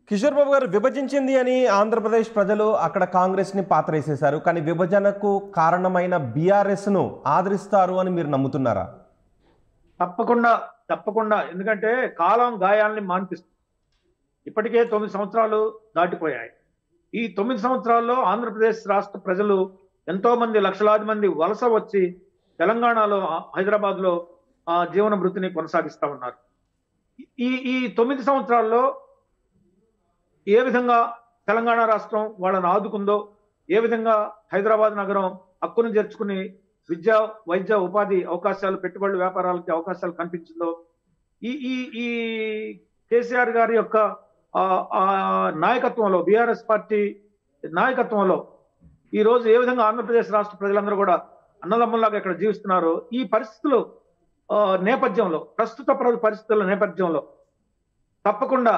కిషోర్ బాబు గారు విభజించింది అని ఆంధ్రప్రదేశ్ ప్రజలు అక్కడ కాంగ్రెస్ ని పాత్రేసేశారు కానీ విభజనకు కారణమైన బీఆర్ఎస్ ను ఆదరిస్తారు అని మీరు నమ్ముతున్నారా తప్పకుండా తప్పకుండా ఎందుకంటే కాలం గాయాల్ని మాన్పిస్తుంది ఇప్పటికే తొమ్మిది సంవత్సరాలు దాటిపోయాయి ఈ తొమ్మిది సంవత్సరాల్లో ఆంధ్రప్రదేశ్ రాష్ట్ర ప్రజలు ఎంతో మంది లక్షలాది మంది వలస వచ్చి తెలంగాణలో హైదరాబాద్ లో ఆ జీవన వృత్తిని కొనసాగిస్తా ఉన్నారు ఈ ఈ తొమ్మిది సంవత్సరాల్లో ఏ విధంగా తెలంగాణ రాష్ట్రం వాళ్ళని ఆదుకుందో ఏ విధంగా హైదరాబాద్ నగరం హక్కును చేర్చుకుని విద్య వైద్య ఉపాధి అవకాశాలు పెట్టుబడులు వ్యాపారాలకి అవకాశాలు కనిపించిందో ఈ ఈ ఈ కేసీఆర్ గారి యొక్క ఆ, ఆ నాయకత్వంలో బీఆర్ఎస్ పార్టీ నాయకత్వంలో ఈ రోజు ఏ విధంగా ఆంధ్రప్రదేశ్ రాష్ట్ర ప్రజలందరూ కూడా అన్నదమ్ముల్లాగా ఇక్కడ జీవిస్తున్నారో ఈ పరిస్థితులు ఆ, నేపథ్యంలో ప్రస్తుత ప్ర- పరిస్థితుల నేపథ్యంలో తప్పకుండా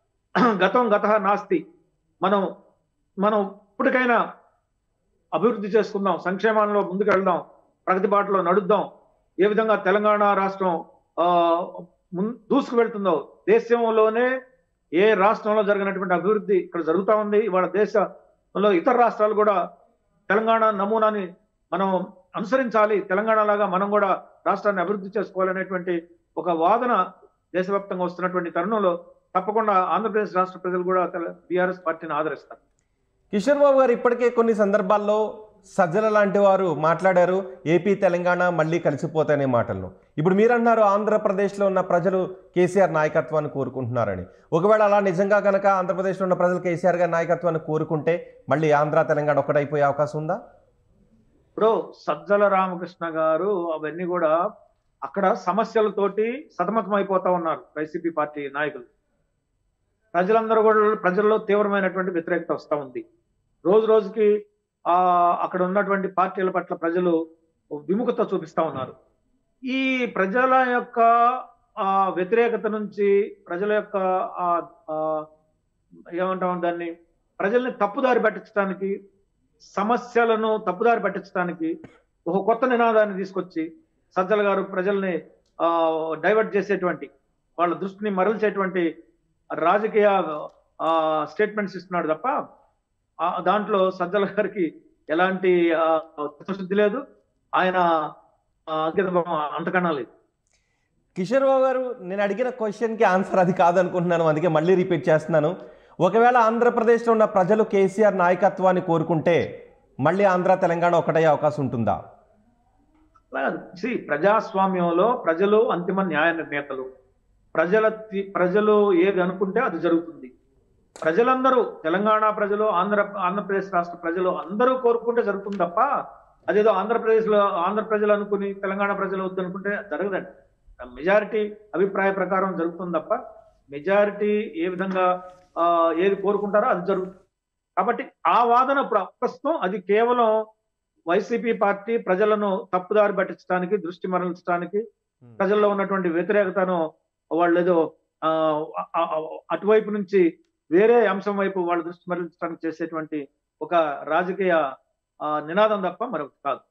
గతం గత నాస్తి మనం మనం ఇప్పటికైనా అభివృద్ధి చేసుకుందాం సంక్షేమంలో ముందుకు వెళ్దాం ప్రగతి బాటలో నడుద్దాం ఏ విధంగా తెలంగాణ రాష్ట్రం ఆ, ముం- దూసుకు వెళ్తుందో దేశంలోనే ఏ రాష్ట్రంలో జరిగినటువంటి అభివృద్ధి ఇక్కడ జరుగుతా ఉంది ఇవాళ దేశంలో ఇతర రాష్ట్రాలు కూడా తెలంగాణ నమూనాని మనం అనుసరించాలి తెలంగాణ లాగా మనం కూడా రాష్ట్రాన్ని అభివృద్ధి చేసుకోవాలనేటువంటి ఒక వాదన దేశవ్యాప్తంగా వస్తున్నటువంటి తరుణంలో తప్పకుండా ఆంధ్రప్రదేశ్ రాష్ట్ర ప్రజలు కూడా బీఆర్ఎస్ పార్టీని ఆదరిస్తారు కిషోర్ బాబు గారు ఇప్పటికే కొన్ని సందర్భాల్లో సజ్జల లాంటి వారు మాట్లాడారు ఏపీ తెలంగాణ మళ్ళీ కలిసిపోతాయనే మాటలను ఇప్పుడు మీరు అంటున్నారు ఆంధ్రప్రదేశ్లో ఉన్న ప్రజలు కేసీఆర్ నాయకత్వాన్ని కోరుకుంటున్నారని ఒకవేళ అలా నిజంగా కనుక ఆంధ్రప్రదేశ్లో ఉన్న ప్రజలు కేసీఆర్ గారి నాయకత్వాన్ని కోరుకుంటే మళ్ళీ ఆంధ్ర తెలంగాణ ఒకటైపోయే అవకాశం ఉందా ఇప్పుడు సజ్జల రామకృష్ణ గారు అవన్నీ కూడా అక్కడ సమస్యలతోటి సతమతం అయిపోతా ఉన్నారు వైసీపీ పార్టీ నాయకులు ప్రజలందరూ కూడా ప్రజల్లో తీవ్రమైనటువంటి వ్యతిరేకత వస్తా ఉంది రోజు రోజుకి ఆ అక్కడ ఉన్నటువంటి పార్టీల పట్ల ప్రజలు విముఖత చూపిస్తా ఉన్నారు ఈ ప్రజల యొక్క ఆ వ్యతిరేకత నుంచి ప్రజల యొక్క ఆ ఆ, ఏమంటాం దాన్ని ప్రజల్ని తప్పుదారి పట్టించడానికి సమస్యలను తప్పుదారి పట్టించడానికి ఒక కొత్త నినాదాన్ని తీసుకొచ్చి సజ్జల గారు ప్రజల్ని ఆ, డైవర్ట్ చేసేటువంటి వాళ్ళ దృష్టిని మరల్చేటువంటి రాజకీయ ఆ, స్టేట్మెంట్స్ ఇస్తున్నాడు తప్ప ఆ, దాంట్లో సజ్జల గారికి ఎలాంటి ఆ, చిత్తశుద్ధి లేదు ఆయన ఆ, అంకిత భావం అంతకన్నా లేదు కిషోర్ బాబు గారు నేను అడిగిన క్వశ్చన్కి ఆన్సర్ అది కాదనుకుంటున్నాను అందుకే మళ్ళీ రిపీట్ చేస్తున్నాను ఒకవేళ ఆంధ్రప్రదేశ్లో ఉన్న ప్రజలు కేసీఆర్ నాయకత్వాన్ని కోరుకుంటే మళ్ళీ ఆంధ్ర తెలంగాణ ఒకటయ్యే అవకాశం ఉంటుందా సి ప్రజాస్వామ్యంలో ప్రజలు అంతిమ న్యాయ నిర్ణేతలు ప్రజల తి- ప్రజలు ఏది అనుకుంటే అది జరుగుతుంది ప్రజలందరూ తెలంగాణ ప్రజలు ఆంధ్ర ఆంధ్రప్రదేశ్ రాష్ట్ర ప్రజలు అందరూ కోరుకుంటే జరుగుతుంది తప్ప అదేదో ఆంధ్రప్రదేశ్ లో ఆంధ్ర ప్రజలు అనుకుని తెలంగాణ ప్రజలు వద్దనుకుంటే జరగదండి మెజారిటీ అభిప్రాయ ప్రకారం జరుగుతుంది తప్ప మెజారిటీ ఏ విధంగా ఆ, ఏది కోరుకుంటారో అది జరుగుతుంది కాబట్టి ఆ వాదన ఇప్పుడు ప్రస్తుతం అది కేవలం వైసీపీ పార్టీ ప్రజలను తప్పుదారి పట్టించడానికి దృష్టి మరల్చడానికి ప్రజల్లో ఉన్నటువంటి వ్యతిరేకతను వాళ్ళు ఏదో ఆ, ఆ, ఆ, అటువైపు నుంచి వేరే అంశం వైపు వాళ్ళ దృష్టి మరలించడానికి చేసేటువంటి ఒక రాజకీయ ఆ, నినాదం తప్ప మరొకటి కాదు